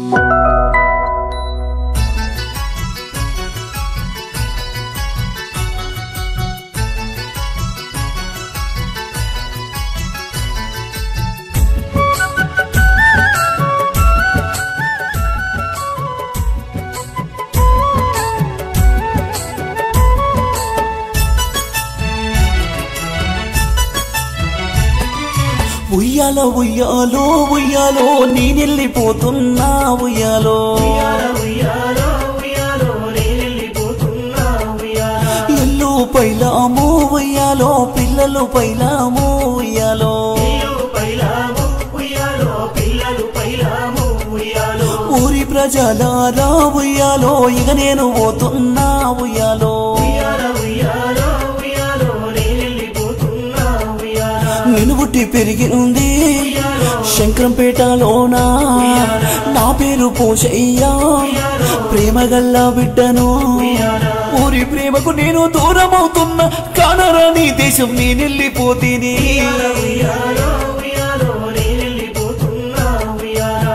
ఉయ్యాలో ఉయ్యాలో ఉయ్యాలో నేనెళ్ళిపోతున్నా ఉయ్యాలో ఉయ్యాలో ఉయ్యాలో నేనెళ్ళిపోతున్నా ఉయ్యాలా ఇల్లు పైలాము ఉయ్యాలో పిల్లలు పైలాము ఉయ్యాలో పిల్లలు పైలాము ఉయ్యాలో పిల్లలు పైలాము ఉయ్యాలో ఊరి ప్రజలారా ఉయ్యాలో ఇక నేను పోతున్నా ఉయ్యాలో ఉయ్యాల ఉయ్యాలో ఉయ్యాలో నేనెళ్ళిపోతున్నా ఉయ్యాలా నేను పుట్టి పెరిగింది శంకరంపేటలోనా నా పేరు పోషయ్యా ప్రేమ గల్ల బిడ్డను ఊరి ప్రేమకు నేను దూరం అవుతున్నా కానరా నీ దేశం నేనెళ్ళిపోతేనే ఉయ్యాలో ఉయ్యాలో నేనెళ్ళిపోతున్నా ఉయ్యాలా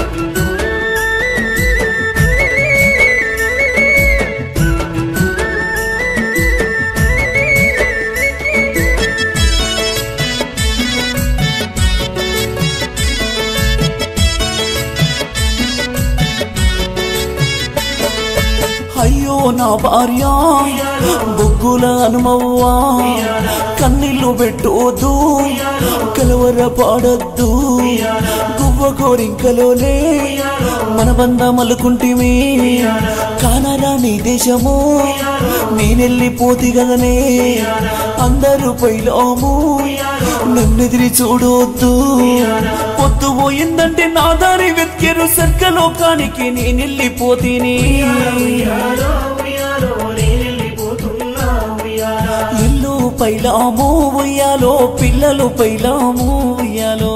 అయ్యో నా భార్య బొగ్గుల అనుమవ్వా కన్నీళ్లు పెట్టొద్దు కలవర పాడొద్దు గువ్వ కోరింకలోలే మన బంధం అలుకుంటిమి కానరా నీ దేశము నేనెళ్ళిపోతి గదనే అందరూ పైలాము నన్నెదిరి చూడొద్దు పొద్దు పోయిందంటే నా దారి వెతికెరు సర్గలోకానికి నేనెళ్ళిపోతీని ఉయ్యాలో ఉయ్యాలో నేనెళ్ళిపోతున్నా ఉయ్యాలా ఇల్లు పైలాము ఉయ్యాలో పిల్లలు పైలాము ఉయ్యాలో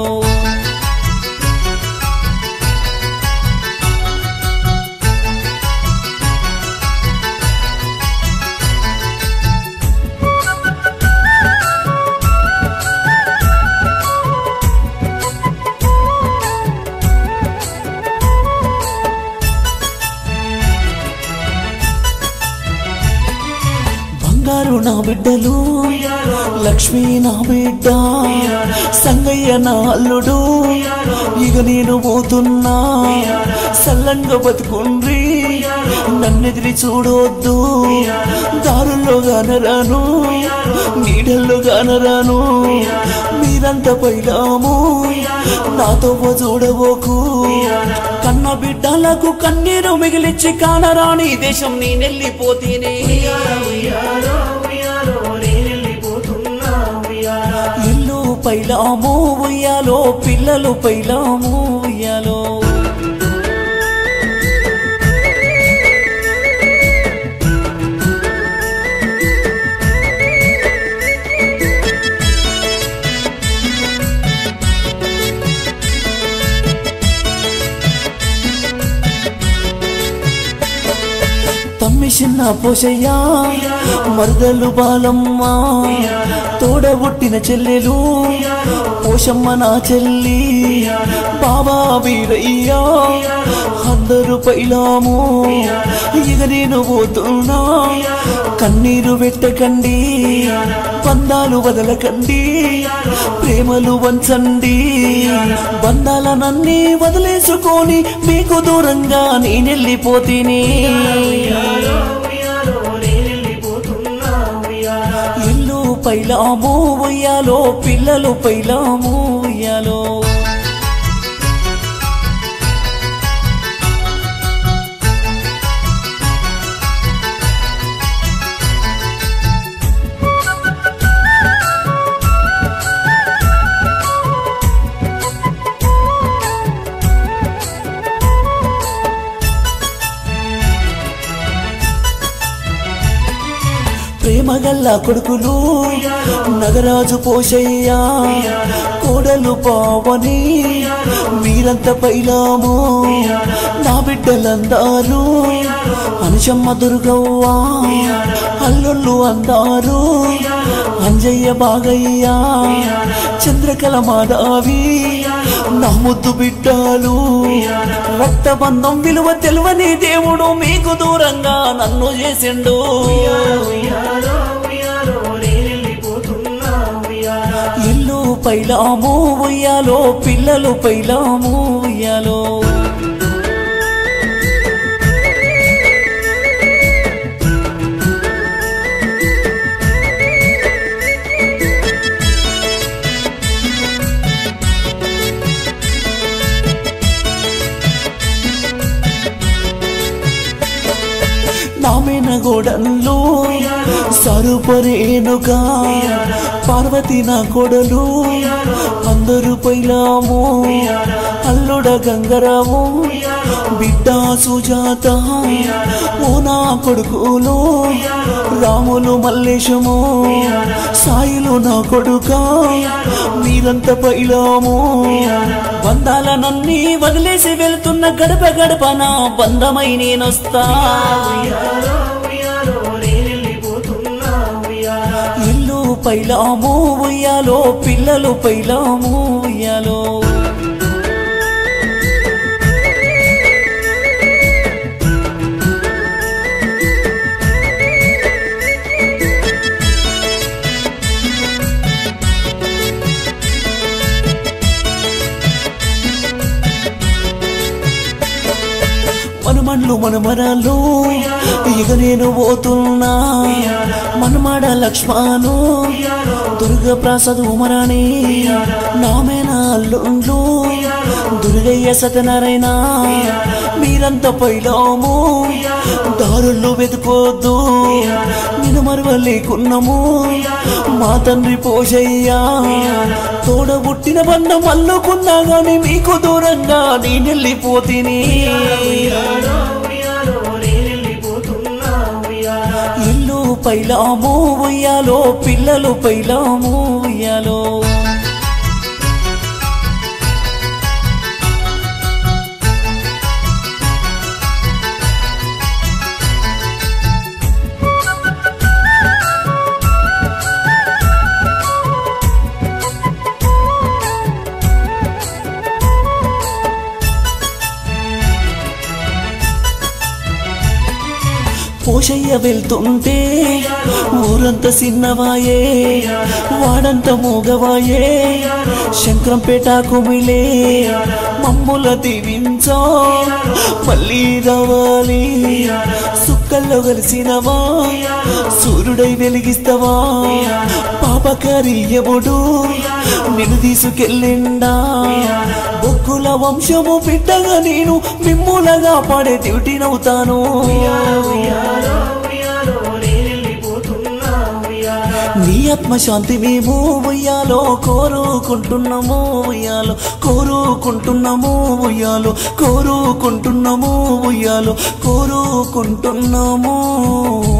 బంగారు నా బిడ్డలు లక్ష్మీ నా బిడ్డ సంగయ్య నా అల్లుడు ఇక నేను పోతున్నా సల్లంగా బతుకుండ్రి నన్నెదిరి చూడొద్దు దారుల్లో గానరాను నీడల్లో గానరాను మీరంతా పైలాము నాతో చూడబోకు కన్న బిడ్డలకు కన్నీరు మిగిలిచ్చి కానరాని దేశం నేనెళ్ళిపోతేనే ఉయ్యాలో ఉయ్యాలో నేనెళ్ళిపోతున్నా ఉయ్యాలా ఇల్లు పైలాము ఉయ్యాలో పిల్లలు పైలాము ఉయ్యాలో తమ్మి చిన్న పోషయ్యా మరదలు బాలమ్మ తోడబుట్టిన చెల్లెలు పోషమ్మ నా చెల్లి బాబా వీరయ్యా అందరూ పైలాము ఇక నేను పోతున్నా కన్నీరు పెట్టకండి బంధాలు వదలకండి ప్రేమలు వంచండి బంధాలనన్నీ వదిలేసుకొని మీకు దూరంగా నేనెళ్ళిపోతేనే ఉయ్యాలో ఉయ్యాలో నేనెళ్ళిపోతున్నా ఉయ్యాలా ఇల్లు పైలాము ఉయ్యాలో పిల్లలు పైలాము ఉయ్యాలో ప్రేమగల్ల కొడుకులు నగరాజు పోషయ్యా కోడలు పావని మీరంత పైలాము నా బిడ్డలందారు అనుషమ్మ దుర్గవ్వా అల్లుళ్ళు అందారు అంజయ్య బాగయ్యా చంద్రకళ మాధవి నా ముద్దు బిడ్డలు రక్త రక్త బంధం విలువ తెలివని దేవుడు మీకు దూరంగా నన్ను చేసిండు ఉయ్యాలో ఉయ్యాలో నేనెళ్ళిపోతున్నా ఉయ్యాలా ఇల్లు పైలాము ఉయ్యాలో పిల్లలు పైలాము ఉయ్యాలో నామిన గోడన్లు సరుపరేనుగా పార్వతి నా కొడలు అందరు పైలాము అల్లుడ గంగరాము బిడ్డ సుజాత ఓ నా కొడుకులు రాములు మల్లేశము సాయిలు నా కొడుక మీరంత పైలాము బంధాల నన్ని వదిలేసి వెళ్తున్న గడప గడప నా బంధమై నేనొస్తా ఉయ్యాలో ఉయ్యాలో నేనెళ్ళిపోతున్నా ఉయ్యాలా ఇల్లు పైలాము ఉయ్యాలో పిల్లలు పైలాము ఉయ్యాలో మనమన్లు మనమరాలు ఇక నేను పోతున్నా మనమాడ లక్ష్మణు దుర్గ ప్రసాద్ ఉమరాణి నామేన అల్లుండ్లు దుర్గయ్య సత్యనారాయణ మీరంతా పైలాము దారుల్లో వెతుకోద్దు నేను మరవలేకున్నాము మా తండ్రి పోషయ్యా తోడబుట్టిన బంధం అల్లుకున్నా గాని మీకు దూరంగా నేనెళ్ళిపోతిని ఉయ్యాలో ఉయ్యాలో నేనెళ్ళిపోతున్నా ఉయ్యాలా ఇల్లు పైలాము ఉయ్యాలో పిల్లలు పైలాము ఉయ్యాలో పోషయ్య వెళ్తుంటే ఊరంతా సిన్నవాయే వాడంత మూగవాయే శంకరంపేట కుమిలే మమ్ముల దీవించో మళ్ళీ రావాలి సుక్కల్లో కలిసినవా సూర్యుడై వెలిగిస్తావా పాపకారియముడు నిన్ను తీసుకెళ్ళిండా బొగ్గుల వంశము బిడ్డగా నేను మిమ్ములగా పాడే దివిటినవుతాను ఉయ్యాలో ఉయ్యాలో నేనెళ్ళిపోతున్నా ఉయ్యాలా నీ ఆత్మశాంతి మేము ఉయ్యాలో కోరుకుంటున్నాము ఉయ్యాలో కోరుకుంటున్నాము ఉయ్యాలో కోరుకుంటున్నాము ఉయ్యాలో కోరుకుంటున్నాము